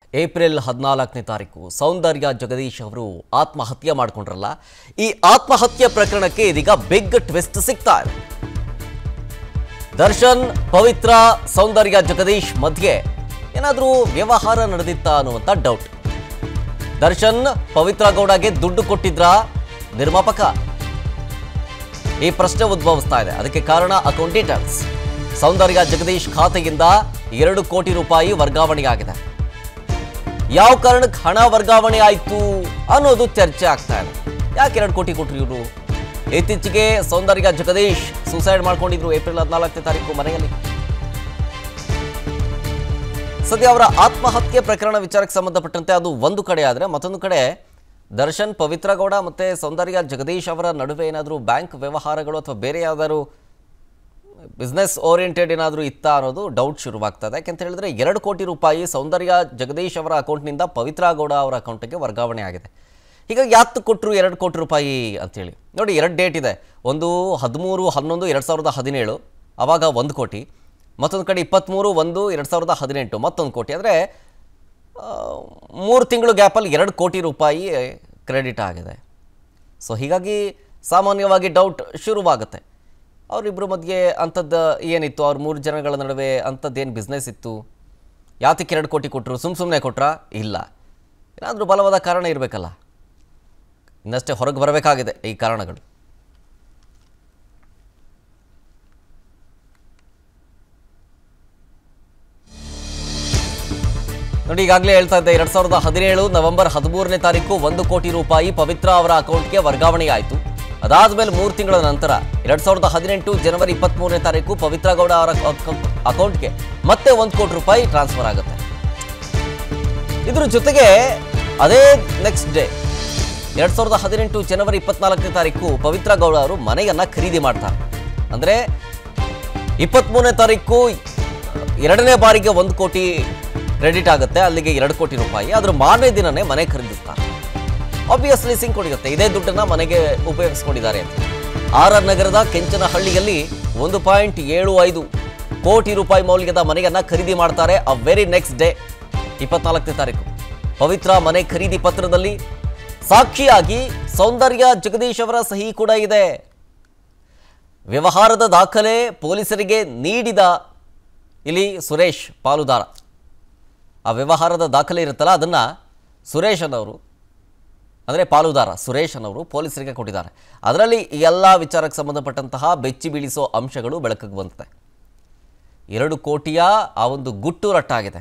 April ಹದಿನಾಲ್ಕನೇ ತಾರೀಕು ಸೌಂದರ್ಯ ಜಗದೀಶ್ ಅವರು ಆತ್ಮಹತ್ಯೆ ಮಾಡ್ಕೊಂಡ್ರಲ್ಲ ಈ ಆತ್ಮಹತ್ಯೆ ಪ್ರಕರಣಕ್ಕೆ ಇದೀಗ ಬಿಗ್ ಟ್ವಿಸ್ಟ್ ಸಿಗ್ತಾ ಇದೆ ದರ್ಶನ್ ಪವಿತ್ರ ಸೌಂದರ್ಯ ಜಗದೀಶ್ ಮಧ್ಯೆ ಏನಾದರೂ ವ್ಯವಹಾರ ನಡೆದಿತ್ತಾ ಅನ್ನುವಂಥ ಡೌಟ್ ದರ್ಶನ್ ಪವಿತ್ರ ಗೌಡಗೆ ದುಡ್ಡು ಕೊಟ್ಟಿದ್ರ ನಿರ್ಮಾಪಕ ಈ ಪ್ರಶ್ನೆ ಉದ್ಭವಿಸ್ತಾ ಇದೆ ಅದಕ್ಕೆ ಕಾರಣ ಅಕೌಂಟ್ ಡೀಟೇಲ್ಸ್ ಸೌಂದರ್ಯ ಜಗದೀಶ್ ಖಾತೆಯಿಂದ ಎರಡು ಕೋಟಿ ರೂಪಾಯಿ ವರ್ಗಾವಣೆಯಾಗಿದೆ ಯಾವ ಕಾರಣಕ್ಕೆ ಹಣ ವರ್ಗಾವಣೆ ಆಯ್ತು ಅನ್ನೋದು ಚರ್ಚೆ ಆಗ್ತಾ ಇದೆ ಯಾಕೆ ಎರಡು ಕೋಟಿ ಕೊಟ್ರು ಇವರು ಇತ್ತೀಚೆಗೆ ಸೌಂದರ್ಯ ಜಗದೀಶ್ ಸೂಸೈಡ್ ಮಾಡ್ಕೊಂಡಿದ್ರು ಏಪ್ರಿಲ್ ಹದಿನಾಲ್ಕನೇ ತಾರೀಕು ಮನೆಯಲ್ಲಿ ಸದ್ಯ ಅವರ ಆತ್ಮಹತ್ಯೆ ಪ್ರಕರಣ ವಿಚಾರಕ್ಕೆ ಸಂಬಂಧಪಟ್ಟಂತೆ ಅದು ಒಂದು ಕಡೆ ಆದರೆ ಮತ್ತೊಂದು ಕಡೆ ದರ್ಶನ್ ಪವಿತ್ರ ಗೌಡ ಮತ್ತು ಸೌಂದರ್ಯ ಜಗದೀಶ್ ಅವರ ನಡುವೆ ಏನಾದರೂ ಬ್ಯಾಂಕ್ ವ್ಯವಹಾರಗಳು ಅಥವಾ ಬೇರೆ ಯಾವ್ದಾದ್ರು ಬಿಸ್ನೆಸ್ ಓರಿಯೆಂಟೆಡ್ ಏನಾದರೂ ಇತ್ತಾ ಅನ್ನೋದು ಡೌಟ್ ಶುರುವಾಗ್ತದೆ ಯಾಕೆಂತ ಹೇಳಿದ್ರೆ ಎರಡು ಕೋಟಿ ರೂಪಾಯಿ ಸೌಂದರ್ಯ ಜಗದೀಶ್ ಅವರ ಅಕೌಂಟ್ನಿಂದ ಪವಿತ್ರ ಗೌಡ ಅವರ ಅಕೌಂಟಿಗೆ ವರ್ಗಾವಣೆ ಆಗಿದೆ ಹೀಗಾಗಿ ಯಾತ್ತು ಕೊಟ್ಟರು ಎರಡು ಕೋಟಿ ರೂಪಾಯಿ ಅಂತೇಳಿ ನೋಡಿ ಎರಡು ಡೇಟ್ ಇದೆ ಒಂದು ಹದಿಮೂರು ಹನ್ನೊಂದು ಎರಡು ಸಾವಿರದ ಹದಿನೇಳು ಆವಾಗ ಒಂದು ಕೋಟಿ ಮತ್ತೊಂದು ಕಡೆ ಇಪ್ಪತ್ತ್ಮೂರು ಒಂದು ಎರಡು ಸಾವಿರದ ಹದಿನೆಂಟು ಮತ್ತೊಂದು ಕೋಟಿ ಅಂದರೆ ಮೂರು ತಿಂಗಳು ಗ್ಯಾಪಲ್ಲಿ ಎರಡು ಕೋಟಿ ರೂಪಾಯಿ ಕ್ರೆಡಿಟ್ ಆಗಿದೆ ಸೊ ಹೀಗಾಗಿ ಸಾಮಾನ್ಯವಾಗಿ ಡೌಟ್ ಶುರುವಾಗುತ್ತೆ ಅವರಿಬ್ಬರ ಮಧ್ಯೆ ಅಂಥದ್ದು ಏನಿತ್ತು ಅವ್ರ ಮೂರು ಜನಗಳ ನಡುವೆ ಅಂಥದ್ದೇನು ಬಿಸ್ನೆಸ್ ಇತ್ತು ಯಾತಕ್ಕೆ ಎರಡು ಕೋಟಿ ಕೊಟ್ಟರು ಸುಮ್ಮ ಸುಮ್ಮನೆ ಕೊಟ್ರಾ ಇಲ್ಲ ಏನಾದರೂ ಬಲವಾದ ಕಾರಣ ಇರಬೇಕಲ್ಲ ಇನ್ನಷ್ಟೇ ಹೊರಗೆ ಬರಬೇಕಾಗಿದೆ ಈ ಕಾರಣಗಳು ನೋಡಿ ಈಗಾಗಲೇ ಹೇಳ್ತಾ ಇದ್ದೆ ಎರಡ್ ಸಾವಿರದ ಹದಿನೇಳು ನವೆಂಬರ್ ಹದಿಮೂರನೇ ತಾರೀಕು ಒಂದು ಕೋಟಿ ರೂಪಾಯಿ ಪವಿತ್ರ ಅವರ ಅಕೌಂಟ್ಗೆ ವರ್ಗಾವಣೆಯಾಯಿತು ಅದಾದ್ಮೇಲೆ ಮೂರು ತಿಂಗಳ ನಂತರ ಎರಡ್ ಸಾವಿರದ ಹದಿನೆಂಟು ಜನವರಿ ಇಪ್ಪತ್ತ್ಮೂರನೇ ತಾರೀಕು ಪವಿತ್ರ ಗೌಡ ಅವರ ಅಕೌಂಟ್ಗೆ ಮತ್ತೆ ಒಂದು ಕೋಟಿ ರೂಪಾಯಿ ಟ್ರಾನ್ಸ್ಫರ್ ಆಗುತ್ತೆ ಇದ್ರ ಜೊತೆಗೆ ಅದೇ ನೆಕ್ಸ್ಟ್ ಡೇ ಎರಡ್ ಸಾವಿರದ ಹದಿನೆಂಟು ಜನವರಿ ಇಪ್ಪತ್ನಾಲ್ಕನೇ ತಾರೀಕು ಪವಿತ್ರ ಗೌಡ ಅವರು ಮನೆಯನ್ನ ಖರೀದಿ ಮಾಡ್ತಾರೆ ಅಂದ್ರೆ ಇಪ್ಪತ್ತ್ಮೂರನೇ ತಾರೀಕು ಎರಡನೇ ಬಾರಿಗೆ ಒಂದು ಕೋಟಿ ಕ್ರೆಡಿಟ್ ಆಗುತ್ತೆ ಅಲ್ಲಿಗೆ ಎರಡು ಕೋಟಿ ರೂಪಾಯಿ ಅದ್ರ ಮಾರನೇ ದಿನನೇ ಮನೆ ಖರೀದಿಸ್ತಾರೆ ಆಬ್ವಿಯಸ್ಲಿ ಸಿಂಕ್ ಹೊಡೆಯುತ್ತೆ ಇದೇ ದುಡ್ಡನ್ನ ಮನೆಗೆ ಉಪಯೋಗಿಸ್ಕೊಂಡಿದ್ದಾರೆ ಅಂತ ಆರ್ ಆರ್ ನಗರದ ಕೆಂಚನಹಳ್ಳಿಯಲ್ಲಿ ಒಂದು ಪಾಯಿಂಟ್ ಏಳು ಐದು ಕೋಟಿ ರೂಪಾಯಿ ಮೌಲ್ಯದ ಮನೆಯನ್ನ ಖರೀದಿ ಮಾಡ್ತಾರೆ ಅ ವೆರಿ ನೆಕ್ಸ್ಟ್ ಡೇ ಇಪ್ಪತ್ನಾಲ್ಕನೇ ತಾರೀಕು ಪವಿತ್ರ ಮನೆ ಖರೀದಿ ಪತ್ರದಲ್ಲಿ ಸಾಕ್ಷಿಯಾಗಿ ಸೌಂದರ್ಯ ಜಗದೀಶ್ ಅವರ ಸಹಿ ಕೂಡ ಇದೆ ವ್ಯವಹಾರದ ದಾಖಲೆ ಪೊಲೀಸರಿಗೆ ನೀಡಿದ ಇಲ್ಲಿ ಸುರೇಶ್ ಪಾಲುದಾರ ಆ ವ್ಯವಹಾರದ ದಾಖಲೆ ಇರುತ್ತಲ್ಲ ಅದನ್ನು ಸುರೇಶ್ ಅನ್ನೋರು ಅಂದರೆ ಪಾಲುದಾರ ಸುರೇಶ್ ಅನ್ನೋರು ಪೊಲೀಸರಿಗೆ ಕೊಟ್ಟಿದ್ದಾರೆ ಅದರಲ್ಲಿ ಎಲ್ಲ ವಿಚಾರಕ್ಕೆ ಸಂಬಂಧಪಟ್ಟಂತಹ ಬೆಚ್ಚಿ ಬೀಳಿಸೋ ಅಂಶಗಳು ಬೆಳಕಿಗೆ ಬಂದಿದೆ ಎರಡು ಕೋಟಿಯ ಆ ಒಂದು ಗುಟ್ಟು ರಟ್ಟಾಗಿದೆ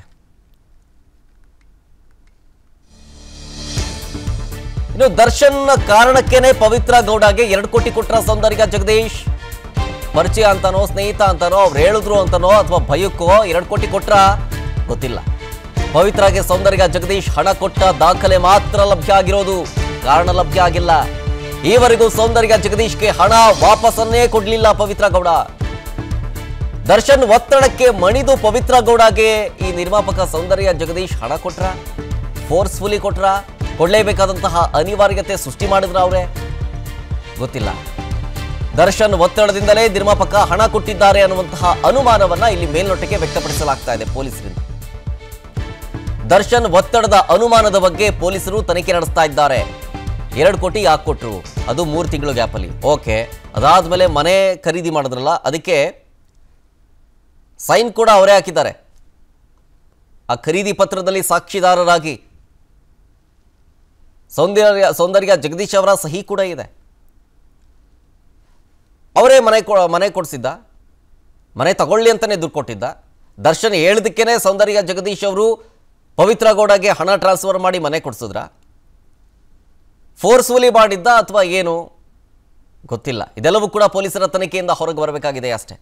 ಇನ್ನು ದರ್ಶನ್ ಕಾರಣಕ್ಕೇನೆ ಪವಿತ್ರ ಗೌಡಗೆ ಎರಡು ಕೋಟಿ ಕೊಟ್ರ ಸೌಂದರ್ಯ ಜಗದೀಶ್ ಪರಿಚಯ ಅಂತಾನೋ ಸ್ನೇಹಿತ ಅಂತಾನೋ ಅವ್ರು ಹೇಳಿದ್ರು ಅಂತಾನೋ ಅಥವಾ ಭಯಕ್ಕೋ ಎರಡು ಕೋಟಿ ಕೊಟ್ರ ಗೊತ್ತಿಲ್ಲ ಪವಿತ್ರಗೆ ಸೌಂದರ್ಯ ಜಗದೀಶ್ ಹಣ ಕೊಟ್ಟ ದಾಖಲೆ ಮಾತ್ರ ಲಭ್ಯ ಆಗಿರೋದು ಕಾರಣ ಲಭ್ಯ ಆಗಿಲ್ಲ ಈವರೆಗೂ ಸೌಂದರ್ಯ ಜಗದೀಶ್ಗೆ ಹಣ ವಾಪಸನ್ನೇ ಕೊಡ್ಲಿಲ್ಲ ಪವಿತ್ರ ಗೌಡ ದರ್ಶನ್ ಒತ್ತಡಕ್ಕೆ ಮಣಿದು ಪವಿತ್ರ ಗೌಡಗೆ ಈ ನಿರ್ಮಾಪಕ ಸೌಂದರ್ಯ ಜಗದೀಶ್ ಹಣ ಕೊಟ್ರ ಫೋರ್ಸ್ಫುಲಿ ಕೊಟ್ರ ಕೊಡಲೇಬೇಕಾದಂತಹ ಅನಿವಾರ್ಯತೆ ಸೃಷ್ಟಿ ಮಾಡಿದ್ರ ಅವರೇ ಗೊತ್ತಿಲ್ಲ ದರ್ಶನ್ ಒತ್ತಡದಿಂದಲೇ ನಿರ್ಮಾಪಕ ಹಣ ಕೊಟ್ಟಿದ್ದಾರೆ ಅನ್ನುವಂತಹ ಅನುಮಾನವನ್ನ ಇಲ್ಲಿ ಮೇಲ್ನೋಟಕ್ಕೆ ವ್ಯಕ್ತಪಡಿಸಲಾಗ್ತಾ ಇದೆ ಪೊಲೀಸರಿಂದ ದರ್ಶನ್ ಒತ್ತಡದ ಅನುಮಾನದ ಬಗ್ಗೆ ಪೊಲೀಸರು ತನಿಖೆ ನಡೆಸ್ತಾ ಇದ್ದಾರೆ ಎರಡು ಕೋಟಿ ಯಾಕೆ ಕೊಟ್ರು ಅದು ಮೂರು ತಿಂಗಳು ಗ್ಯಾಪಲ್ಲಿ ಓಕೆ ಅದಾದ್ಮೇಲೆ ಮನೆ ಖರೀದಿ ಮಾಡಿದ್ರಲ್ಲ ಅದಕ್ಕೆ ಸೈನ್ ಕೂಡ ಅವರೇ ಹಾಕಿದ್ದಾರೆ ಆ ಖರೀದಿ ಪತ್ರದಲ್ಲಿ ಸಾಕ್ಷಿದಾರರಾಗಿ ಸೌಂದರ್ಯ ಸೌಂದರ್ಯ ಜಗದೀಶ್ ಅವರ ಸಹಿ ಕೂಡ ಇದೆ ಅವರೇ ಮನೆ ಕೊ ಮನೆ ಕೊಡಿಸಿದ್ದ ಮನೆ ತಗೊಳ್ಳಿ ಅಂತಲೇ ದುಡ್ಡು ಕೊಟ್ಟಿದ್ದ ದರ್ಶನ್ ಹೇಳಿದಕ್ಕೇನೆ ಸೌಂದರ್ಯ ಜಗದೀಶ್ ಅವರು ಪವಿತ್ರ ಗೌಡಗೆ ಹಣ ಟ್ರಾನ್ಸ್ಫರ್ ಮಾಡಿ ಮನೆ ಕೊಡಿಸಿದ್ರ ಫೋರ್ಸ್ಫುಲಿ ಮಾಡಿದ್ದ ಅಥವಾ ಏನು ಗೊತ್ತಿಲ್ಲ ಇದೆಲ್ಲವೂ ಕೂಡ ಪೊಲೀಸರ ತನಿಖೆಯಿಂದ ಹೊರಗೆ ಬರಬೇಕಾಗಿದೆ ಅಷ್ಟೇ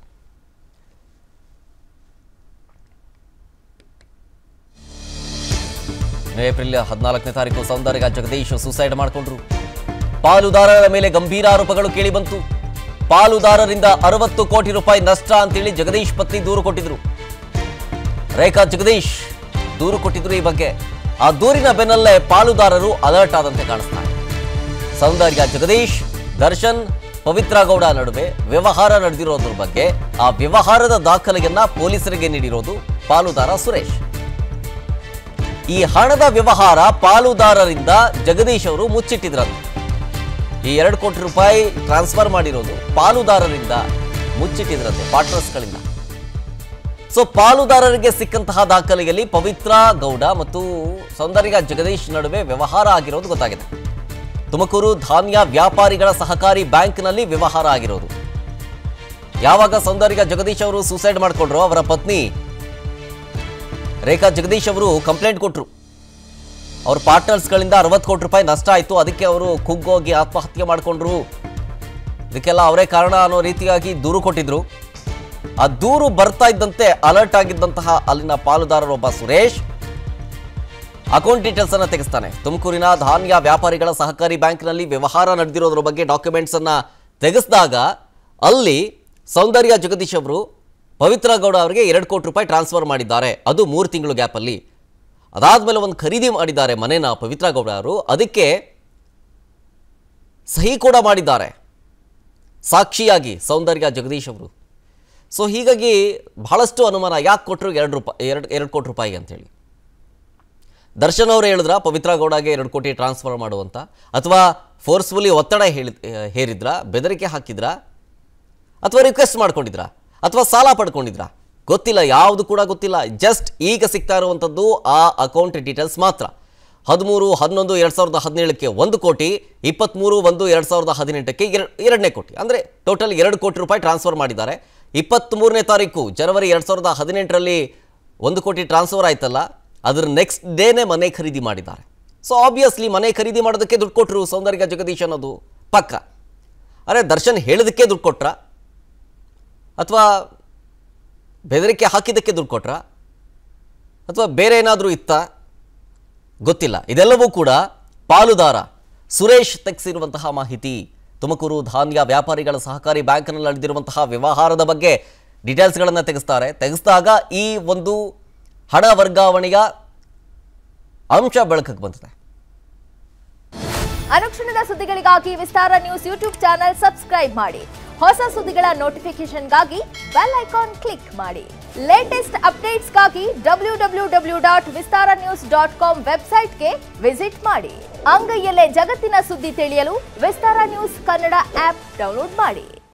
ಏಪ್ರಿಲ್ ಹದಿನಾಲ್ಕನೇ ತಾರೀಕು ಸೌಂದರ್ಯ ಜಗದೀಶ್ ಸೂಸೈಡ್ ಮಾಡಿಕೊಂಡ್ರು ಪಾಲುದಾರರ ಮೇಲೆ ಗಂಭೀರ ಆರೋಪಗಳು ಕೇಳಿಬಂತು ಪಾಲುದಾರರಿಂದ ಅರವತ್ತು ಕೋಟಿ ರೂಪಾಯಿ ನಷ್ಟ ಅಂತೇಳಿ ಜಗದೀಶ್ ಪತ್ನಿ ದೂರು ಕೊಟ್ಟಿದ್ರು ರೇಖಾ ಜಗದೀಶ್ ದೂರು ಕೊಟ್ಟಿದ್ರು ಈ ಬಗ್ಗೆ ಆ ದೂರಿನ ಬೆನ್ನಲ್ಲೇ ಪಾಲುದಾರರು ಅಲರ್ಟ್ ಆದಂತೆ ಕಾಣಿಸ್ತಾರೆ ಸೌಂದರ್ಯ ಜಗದೀಶ್ ದರ್ಶನ್ ಪವಿತ್ರ ಗೌಡ ನಡುವೆ ವ್ಯವಹಾರ ನಡೆದಿರೋದ್ರ ಬಗ್ಗೆ ಆ ವ್ಯವಹಾರದ ದಾಖಲೆಯನ್ನ ಪೊಲೀಸರಿಗೆ ನೀಡಿರೋದು ಪಾಲುದಾರ ಸುರೇಶ್ ಈ ಹಣದ ವ್ಯವಹಾರ ಪಾಲುದಾರರಿಂದ ಜಗದೀಶ್ ಅವರು ಮುಚ್ಚಿಟ್ಟಿದ್ರಂತೆ ಈ ಎರಡು ಕೋಟಿ ರೂಪಾಯಿ ಟ್ರಾನ್ಸ್ಫರ್ ಮಾಡಿರೋದು ಪಾಲುದಾರರಿಂದ ಮುಚ್ಚಿಟ್ಟಿದ್ರಂತೆ ಪಾರ್ಟ್ನರ್ಸ್ಗಳಿಂದ ಸೊ ಪಾಲುದಾರರಿಗೆ ಸಿಕ್ಕಂತಹ ದಾಖಲೆಯಲ್ಲಿ ಪವಿತ್ರ ಗೌಡ ಮತ್ತು ಸೌಂದರ್ಯ ಜಗದೀಶ್ ನಡುವೆ ವ್ಯವಹಾರ ಆಗಿರೋದು ಗೊತ್ತಾಗಿದೆ ತುಮಕೂರು ಧಾನ್ಯ ವ್ಯಾಪಾರಿಗಳ ಸಹಕಾರಿ ಬ್ಯಾಂಕ್ನಲ್ಲಿ ವ್ಯವಹಾರ ಆಗಿರೋದು ಯಾವಾಗ ಸೌಂದರ್ಯ ಜಗದೀಶ್ ಅವರು ಸೂಸೈಡ್ ಮಾಡಿಕೊಂಡ್ರು ಅವರ ಪತ್ನಿ ರೇಖಾ ಜಗದೀಶ್ ಅವರು ಕಂಪ್ಲೇಂಟ್ ಕೊಟ್ಟರು ಅವ್ರ ಪಾರ್ಟ್ನರ್ಸ್ಗಳಿಂದ ಅರವತ್ತು ಕೋಟಿ ರೂಪಾಯಿ ನಷ್ಟ ಆಯಿತು ಅದಕ್ಕೆ ಅವರು ಕುಗ್ಗೋಗಿ ಆತ್ಮಹತ್ಯೆ ಮಾಡಿಕೊಂಡ್ರು ಇದಕ್ಕೆಲ್ಲ ಅವರೇ ಕಾರಣ ಅನ್ನೋ ರೀತಿಯಾಗಿ ದೂರು ಕೊಟ್ಟಿದ್ರು ಆ ದೂರು ಬರ್ತಾ ಇದ್ದಂತೆ ಅಲರ್ಟ್ ಆಗಿದ್ದಂತಹ ಅಲ್ಲಿನ ಪಾಲುದಾರರೊಬ್ಬ ಸುರೇಶ್ ಅಕೌಂಟ್ ಡೀಟೇಲ್ಸ್ ಅನ್ನ ತೆಗೆಸ್ತಾನೆ ತುಮಕೂರಿನ ಧಾನ್ಯ ವ್ಯಾಪಾರಿಗಳ ಸಹಕಾರಿ ಬ್ಯಾಂಕ್ನಲ್ಲಿ ವ್ಯವಹಾರ ನಡೆದಿರೋದ್ರ ಬಗ್ಗೆ ಡಾಕ್ಯುಮೆಂಟ್ಸ್ ಅನ್ನ ತೆಗೆಸಿದಾಗ ಅಲ್ಲಿ ಸೌಂದರ್ಯ ಜಗದೀಶ್ ಅವರು ಪವಿತ್ರ ಗೌಡ ಅವರಿಗೆ ಎರಡು ಕೋಟಿ ರೂಪಾಯಿ ಟ್ರಾನ್ಸ್ಫರ್ ಮಾಡಿದ್ದಾರೆ ಅದು ಮೂರು ತಿಂಗಳು ಗ್ಯಾಪಲ್ಲಿ ಅದಾದ್ಮೇಲೆ ಒಂದು ಖರೀದಿ ಮಾಡಿದ್ದಾರೆ ಮನೇನ ಪವಿತ್ರ ಗೌಡ ಅವರು ಅದಕ್ಕೆ ಸಹಿ ಕೂಡ ಮಾಡಿದ್ದಾರೆ ಸಾಕ್ಷಿಯಾಗಿ ಸೌಂದರ್ಯ ಜಗದೀಶ್ ಅವರು ಸೊ ಹೀಗಾಗಿ ಬಹಳಷ್ಟು ಅನುಮಾನ ಯಾಕೆ ಕೊಟ್ಟರು ಎರಡು ರೂಪಾಯಿ ಎರಡು ಎರಡು ಕೋಟಿ ರೂಪಾಯಿ ಅಂತೇಳಿ ದರ್ಶನ್ ಅವರು ಹೇಳಿದ್ರ ಪವಿತ್ರ ಗೌಡಗೆ ಎರಡು ಕೋಟಿ ಟ್ರಾನ್ಸ್ಫರ್ ಮಾಡುವಂತ ಅಥವಾ ಫೋರ್ಸ್ಫುಲಿ ಒತ್ತಡ ಹೇಳಿ ಹೇರಿದ್ರ ಬೆದರಿಕೆ ಹಾಕಿದ್ರಾ ಅಥವಾ ರಿಕ್ವೆಸ್ಟ್ ಮಾಡ್ಕೊಂಡಿದ್ರಾ ಅಥವಾ ಸಾಲ ಪಡ್ಕೊಂಡಿದ್ರಾ ಗೊತ್ತಿಲ್ಲ ಯಾವುದು ಕೂಡ ಗೊತ್ತಿಲ್ಲ ಜಸ್ಟ್ ಈಗ ಸಿಗ್ತಾ ಇರುವಂಥದ್ದು ಆ ಅಕೌಂಟ್ ಡೀಟೇಲ್ಸ್ ಮಾತ್ರ ಹದಿಮೂರು ಹನ್ನೊಂದು ಎರಡು ಸಾವಿರದ ಹದಿನೇಳಕ್ಕೆ ಒಂದು ಕೋಟಿ ಇಪ್ಪತ್ತ್ಮೂರು ಒಂದು ಎರಡು ಸಾವಿರದ ಹದಿನೆಂಟಕ್ಕೆ ಎರಡು ಎರಡನೇ ಕೋಟಿ ಅಂದರೆ ಟೋಟಲ್ ಎರಡು ಕೋಟಿ ರೂಪಾಯಿ ಟ್ರಾನ್ಸ್ಫರ್ ಮಾಡಿದ್ದಾರೆ ಇಪ್ಪತ್ತ್ಮೂರನೇ ತಾರೀಕು ಜನವರಿ ಎರಡು ಸಾವಿರದ ಹದಿನೆಂಟರಲ್ಲಿ ಒಂದು ಕೋಟಿ ಟ್ರಾನ್ಸ್ಫರ್ ಆಯ್ತಲ್ಲ ಅದ್ರ ನೆಕ್ಸ್ಟ್ ಡೇನೇ ಮನೆ ಖರೀದಿ ಮಾಡಿದ್ದಾರೆ ಸೊ ಆಬ್ವಿಯಸ್ಲಿ ಮನೆ ಖರೀದಿ ಮಾಡೋದಕ್ಕೆ ದುಡ್ಡು ಕೊಟ್ಟರು ಸೌಂದರ್ಯ ಜಗದೀಶ್ ಅನ್ನೋದು ಪಕ್ಕ ಅರೆ ದರ್ಶನ್ ಹೇಳಿದಕ್ಕೆ ದುಡ್ಡು ಕೊಟ್ರಾ ಅಥವಾ ಬೆದರಿಕೆ ಹಾಕಿದ್ದಕ್ಕೆ ದುಡ್ಡು ಕೊಟ್ರಾ ಅಥವಾ ಬೇರೆ ಏನಾದರೂ ಇತ್ತಾ ಗೊತ್ತಿಲ್ಲ ಇದೆಲ್ಲವೂ ಕೂಡ ಪಾಲುದಾರ ಸುರೇಶ್ ತೆಗೆಸಿರುವಂತಹ ಮಾಹಿತಿ ತುಮಕೂರು ಧಾನ್ಯ ವ್ಯಾಪಾರಿಗಳ ಸಹಕಾರಿ ಬ್ಯಾಂಕ್ನಲ್ಲಿ ನಡೆದಿರುವಂತಹ ವ್ಯವಹಾರದ ಬಗ್ಗೆ ಡೀಟೇಲ್ಸ್ಗಳನ್ನು ತೆಗೆಸ್ತಾರೆ ತೆಗೆಸಿದಾಗ ಈ ಒಂದು ಹಣ ವರ್ಗಾವಣೆಯ ಅಂಶ ಬೆಳಕಿಗೆ ಬಂದಿದೆ ಅನುಕ್ಷಣದ ಸುದ್ದಿಗಳಿಗಾಗಿ Vistara news YouTube channel subscribe ಮಾಡಿ ಹೊಸ ಸುದ್ದಿಗಳ ನೋಟಿಫಿಕೇಶನ್ಗಾಗಿ ಬೆಲ್ ಐಕಾನ್ ಕ್ಲಿಕ್ ಮಾಡಿ ಲೇಟೆಸ್ಟ್ ಅಪ್ಡೇಟ್ಸ್ಗಾಗಿ W W W dot Vistara news dot com ವೆಬ್ಸೈಟ್ಗೆ ವಿಸಿಟ್ ಮಾಡಿ ಅಂಗೈಯಲ್ಲೇ ಜಗತ್ತಿನ ಸುದ್ದಿ ತಿಳಿಯಲು Vistara news Kannada app download ಮಾಡಿ